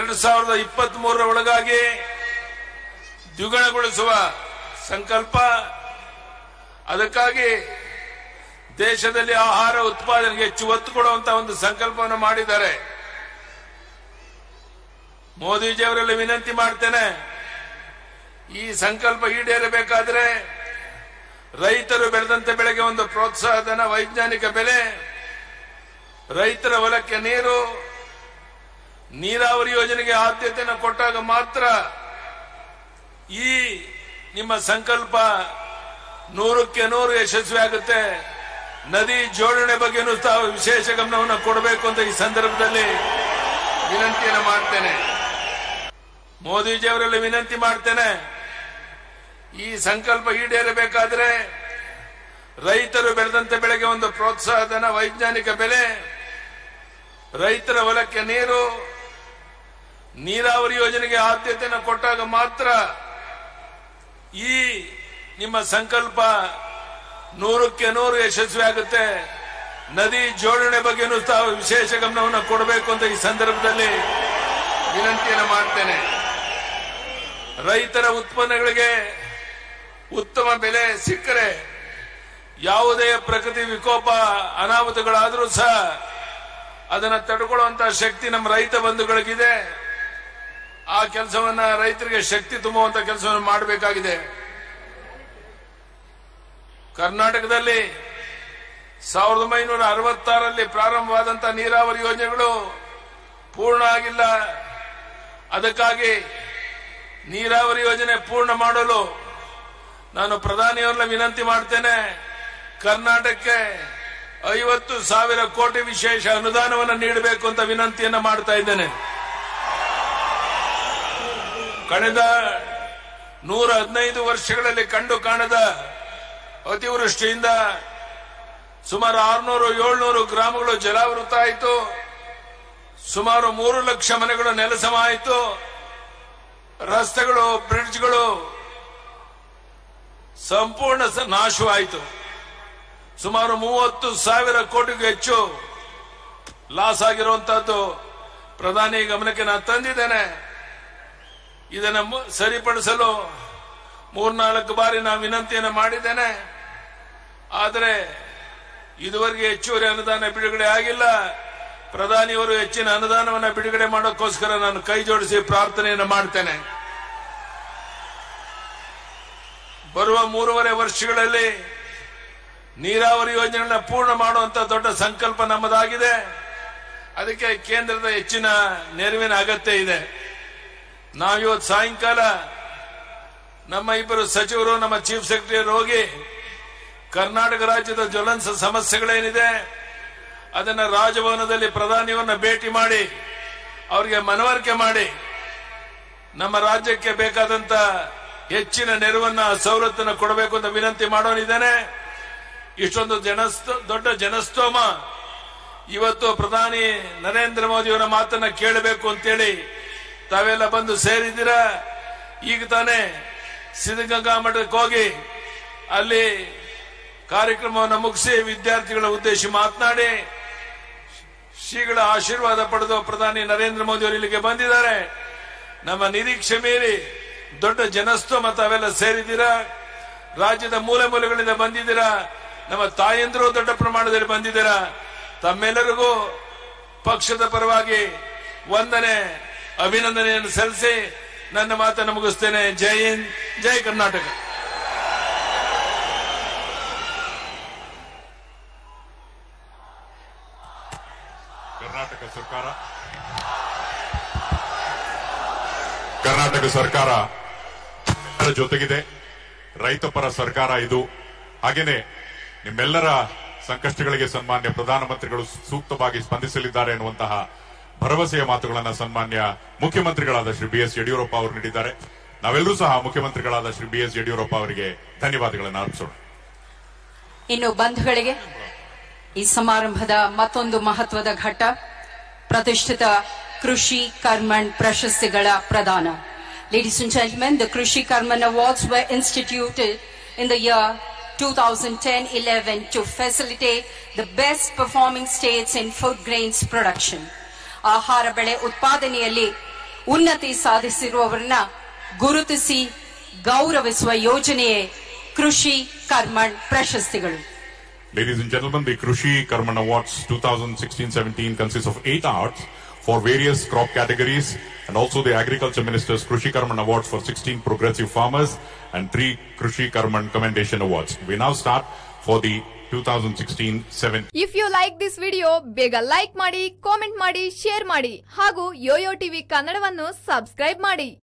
ಎರಡು ಸಾವಿರದ ಇಪ್ಪತ್ತ್ ಮೂರರ ಒಳಗಾಗಿ ದ್ವಿಗುಣಗೊಳಿಸುವ ಸಂಕಲ್ಪ ಅದಕ್ಕಾಗಿ ದೇಶದಲ್ಲಿ ಆಹಾರ ಉತ್ಪಾದನೆಗೆ ಹೆಚ್ಚು ಒತ್ತು ಕೊಡುವಂತಹ ಒಂದು ಸಂಕಲ್ಪವನ್ನು ಮಾಡಿದ್ದಾರೆ ಮೋದಿಜಿಯವರಲ್ಲಿ ವಿನಂತಿ ಮಾಡ್ತೇನೆ ಈ ಸಂಕಲ್ಪ ಈಡೇರಬೇಕಾದ್ರೆ ರೈತರು ಬೆಳೆದಂತ ಬೆಳೆಗೆ ಒಂದು ಪ್ರೋತ್ಸಾಹಧನ ವೈಜ್ಞಾನಿಕ ಬೆಲೆ ರೈತರ ಹೊಲಕ್ಕೆ ನೀರು ನೀರಾವರಿ ಯೋಜನೆಗೆ ಆದ್ಯತೆಯನ್ನು ಕೊಟ್ಟಾಗ ಮಾತ್ರ ಈ ನಿಮ್ಮ ಸಂಕಲ್ಪ ನೂರಕ್ಕೆ ನೂರು ಯಶಸ್ವಿ ಆಗುತ್ತೆ ನದಿ ಜೋಡಣೆ ಬಗ್ಗೆನೂ ತಾವು ವಿಶೇಷ ಗಮನವನ್ನು ಕೊಡಬೇಕು ಅಂತ ಈ ಸಂದರ್ಭದಲ್ಲಿ ವಿನಂತಿಯನ್ನು ಮಾಡ್ತೇನೆ ಮೋದಿಜಿಯವರಲ್ಲಿ ವಿನಂತಿ ಮಾಡ್ತೇನೆ ಈ ಸಂಕಲ್ಪ ಈಡೇರಬೇಕಾದ್ರೆ ರೈತರು ಬೆಳೆದಂತ ಬೆಳೆಗೆ ಒಂದು ಪ್ರೋತ್ಸಾಹಧನ ವೈಜ್ಞಾನಿಕ ಬೆಲೆ ರೈತರ ಹೊಲಕ್ಕೆ ನೀರು ನೀರಾವರಿ ಯೋಜನೆಗೆ ಆದ್ಯತೆಯನ್ನು ಕೊಟ್ಟಾಗ ಮಾತ್ರ ಈ ನಿಮ್ಮ ಸಂಕಲ್ಪ ನೂರಕ್ಕೆ ನೂರು ಯಶಸ್ವಿ ಆಗುತ್ತೆ ನದಿ ಜೋಡಣೆ ಬಗ್ಗೆನೂ ತಾವು ವಿಶೇಷ ಗಮನವನ್ನು ಕೊಡಬೇಕು ಅಂತ ಈ ಸಂದರ್ಭದಲ್ಲಿ ವಿನಂತಿಯನ್ನು ಮಾಡ್ತೇನೆ ರೈತರ ಉತ್ಪನ್ನಗಳಿಗೆ ಉತ್ತಮ ಬೆಲೆ ಸಿಕ್ಕರೆ ಯಾವುದೇ ಪ್ರಕೃತಿ ವಿಕೋಪ ಅನಾಹುತಗಳಾದರೂ ಸಹ ಅದನ್ನ ತಡೆಕೊಳ್ಳುವಂತಹ ಶಕ್ತಿ ನಮ್ಮ ರೈತ ಬಂಧುಗಳಿಗಿದೆ ಆ ಕೆಲಸವನ್ನ ರೈತರಿಗೆ ಶಕ್ತಿ ತುಂಬುವಂತ ಕೆಲಸವನ್ನು ಮಾಡಬೇಕಾಗಿದೆ ಕರ್ನಾಟಕದಲ್ಲಿ ಸಾವಿರದ ಒಂಬೈನೂರ ಅರವತ್ತಾರಲ್ಲಿ ಪ್ರಾರಂಭವಾದಂತಹ ನೀರಾವರಿ ಯೋಜನೆಗಳು ಪೂರ್ಣ ಆಗಿಲ್ಲ ಅದಕ್ಕಾಗಿ ನೀರಾವರಿ ಯೋಜನೆ ಪೂರ್ಣ ಮಾಡಲು ನಾನು ಪ್ರಧಾನಿಯವರನ್ನ ವಿನಂತಿ ಮಾಡ್ತೇನೆ ಕರ್ನಾಟಕಕ್ಕೆ ಐವತ್ತು ಸಾವಿರ ಕೋಟಿ ವಿಶೇಷ ಅನುದಾನವನ್ನು ನೀಡಬೇಕು ಅಂತ ವಿನಂತಿಯನ್ನ ಮಾಡ್ತಾ ಇದ್ದೇನೆ ಕಳೆದ ನೂರ ಹದಿನೈದು ವರ್ಷಗಳಲ್ಲಿ ಕಂಡು ಕಾಣದ ಅತಿವೃಷ್ಟಿಯಿಂದ ಸುಮಾರು ಆರುನೂರು ಏಳ್ನೂರು ಗ್ರಾಮಗಳು ಜಲಾವೃತ ಆಯಿತು ಸುಮಾರು ಮೂರು ಲಕ್ಷ ಮನೆಗಳು ನೆಲಸಮ ಆಯಿತು ರಸ್ತೆಗಳು ಬ್ರಿಡ್ಜ್ಗಳು ಸಂಪೂರ್ಣ ಸ- ನಾಶವಾಯಿತು ಸುಮಾರು ಮೂವತ್ತು ಸಾವಿರ ಕೋಟಿಗೂ ಹೆಚ್ಚು ಲಾಸ್ ಆಗಿರುವಂತಹದ್ದು ಪ್ರಧಾನಿ ಗಮನಕ್ಕೆ ನಾನು ತಂದಿದ್ದೇನೆ ಇದನ್ನು ಮು- ಸರಿಪಡಿಸಲು ಮೂರ್ನಾಲ್ಕು ಬಾರಿ ನಾನು ವಿನಂತಿಯನ್ನು ಮಾಡಿದ್ದೇನೆ ಆದರೆ ಇದುವರೆಗೆ ಹೆಚ್ಚುವರಿ ಅನುದಾನ ಬಿಡುಗಡೆ ಆಗಿಲ್ಲ ಪ್ರಧಾನಿಯವರು ಹೆಚ್ಚಿನ ಅನುದಾನವನ್ನು ಬಿಡುಗಡೆ ಮಾಡೋಕ್ಕೋಸ್ಕರ ನಾನು ಕೈ ಜೋಡಿಸಿ ಪ್ರಾರ್ಥನೆಯನ್ನು ಮಾಡ್ತೇನೆ ಬರುವ ಮೂರುವರೆ ವರ್ಷಗಳಲ್ಲಿ ನೀರಾವರಿ ಯೋಜನೆಗಳನ್ನ ಪೂರ್ಣ ಮಾಡುವಂತ ದೊಡ್ಡ ಸಂಕಲ್ಪ ನಮ್ಮದಾಗಿದೆ ಅದಕ್ಕೆ ಕೇಂದ್ರದ ಹೆಚ್ಚಿನ ನೆರವಿನ ಅಗತ್ಯ ಇದೆ ನಾವಿವತ್ತು ಸಾಯಂಕಾಲ ನಮ್ಮ ಇಬ್ಬರು ಸಚಿವರು ನಮ್ಮ ಚೀಫ್ ಸೆಕ್ರೆಟರಿ ಹೋಗಿ ಕರ್ನಾಟಕ ರಾಜ್ಯದ ಜ್ವಲಂತ ಸಮಸ್ಯೆಗಳೇನಿದೆ ಅದನ್ನ ರಾಜಭವನದಲ್ಲಿ ಪ್ರಧಾನಿಯವರನ್ನ ಭೇಟಿ ಮಾಡಿ ಅವರಿಗೆ ಮನವರಿಕೆ ಮಾಡಿ ನಮ್ಮ ರಾಜ್ಯಕ್ಕೆ ಬೇಕಾದಂತ ಹೆಚ್ಚಿನ ನೆರವನ್ನ ಸವಲತ್ತನ್ನು ಕೊಡಬೇಕು ಅಂತ ವಿನಂತಿ ಮಾಡೋನಿದ್ದೇನೆ ಇಷ್ಟೊಂದು ಜನಸ್ತ ದೊಡ್ಡ ಜನಸ್ತೋಮ ಇವತ್ತು ಪ್ರಧಾನಿ ನರೇಂದ್ರ ಮೋದಿಯವರ ಮಾತನ್ನ ಕೇಳಬೇಕು ಅಂತೇಳಿ ತಾವೆಲ್ಲ ಬಂದು ಸೇರಿದ್ದೀರಾ ಈಗ ತಾನೇ ಸಿದ್ಧಗಂಗಾ ಮಠಕ್ಕೆ ಹೋಗಿ ಅಲ್ಲಿ ಕಾರ್ಯಕ್ರಮವನ್ನು ಮುಗಿಸಿ ವಿದ್ಯಾರ್ಥಿಗಳ ಉದ್ದೇಶಿ ಮಾತನಾಡಿ ಶ್ರೀಗಳ ಆಶೀರ್ವಾದ ಪಡೆದು ಪ್ರಧಾನಿ ನರೇಂದ್ರ ಮೋದಿ ಅವರು ಇಲ್ಲಿಗೆ ಬಂದಿದ್ದಾರೆ ನಮ್ಮ ನಿರೀಕ್ಷೆ ಮೀರಿ ದೊಡ್ಡ ಜನಸ್ತೋಮ ತಾವೆಲ್ಲ ಸೇರಿದ್ದೀರಾ ರಾಜ್ಯದ ಮೂಲೆ ಮೂಲೆಗಳಿಂದ ಬಂದಿದ್ದೀರಾ ನಮ್ಮ ತಾಯಂದಿರು ದೊಡ್ಡ ಪ್ರಮಾಣದಲ್ಲಿ ಬಂದಿದ್ದೀರಾ ತಮ್ಮೆಲ್ಲರಿಗೂ ಪಕ್ಷದ ಪರವಾಗಿ ವಂದನೆ ಅಭಿನಂದನೆಯನ್ನು ಸಲ್ಲಿಸಿ ನನ್ನ ಮಾತನ್ನು ಮುಗಿಸ್ತೇನೆ ಜೈ ಹಿಂದ್ ಜೈ ಕರ್ನಾಟಕ ಕರ್ನಾಟಕ ಸರ್ಕಾರ ಕರ್ನಾಟಕ ಸರ್ಕಾರ ಎಲ್ಲರ ಜೊತೆಗಿದೆ ರೈತಪರ ಸರ್ಕಾರ ಇದು ಹಾಗೇನೆ ನಿಮ್ಮೆಲ್ಲರ ಸಂಕಷ್ಟಗಳಿಗೆ ಸನ್ಮಾನ್ಯ ಪ್ರಧಾನಮಂತ್ರಿಗಳು ಸೂಕ್ತವಾಗಿ ಸ್ಪಂದಿಸಲಿದ್ದಾರೆ ಎನ್ನುವಂತಹ ಭರವಸೆಯ ಮಾತುಗಳನ್ನ ಸನ್ಮಾನ್ಯ ಮುಖ್ಯಮಂತ್ರಿಗಳಾದ ಶ್ರೀ ಬಿ ಎಸ್ ಯಡಿಯೂರಪ್ಪ ಅವರು ನೀಡಿದ್ದಾರೆ ನಾವೆಲ್ಲರೂ ಸಹ ಮುಖ್ಯಮಂತ್ರಿಗಳಾದ ಶ್ರೀ ಬಿ ಎಸ್ ಯಡಿಯೂರಪ್ಪ ಅವರಿಗೆ ಧನ್ಯವಾದಗಳನ್ನು ಅರ್ಪಿಸೋಣ ಇನ್ನು ಬಂಧುಗಳಿಗೆ ಈ ಸಮಾರಂಭದ ಮತ್ತೊಂದು ಮಹತ್ವದ ಘಟ್ಟ ಪ್ರತಿಷ್ಠಿತ ಕೃಷಿ ಕರ್ಮಣ್ ಪ್ರಶಸ್ತಿಗಳ ಪ್ರದಾನ ladies and gentlemen the Krishi Karman awards were instituted in the year 2010-11 to facilitate the best performing states in food grains production. ಆಹಾರ ಬೆಳೆ ಉತ್ಪಾದನೆಯಲ್ಲಿ ಉನ್ನತಿ ಸಾಧಿಸಿರುವವರನ್ನ ಗುರುತಿಸಿ ಗೌರವಿಸುವ ಯೋಜನೆಯೇ ಕೃಷಿ ಕರ್ಮಣ್ ಪ್ರಶಸ್ತಿಗಳು Ladies and gentlemen, the Krushi Karman Awards 2016-17 consists of eight awards for various crop categories and also the Agriculture Minister's Krushi Karman Awards for 16 progressive farmers and three Krushi Karman Commendation Awards. We now start for the 2016-17 if you like this video ಬೇಗ like ಮಾಡಿ comment ಮಾಡಿ share ಮಾಡಿ ಹಾಗೂ Yoyo TV ಕನ್ನಡವನ್ನು subscribe ಮಾಡಿ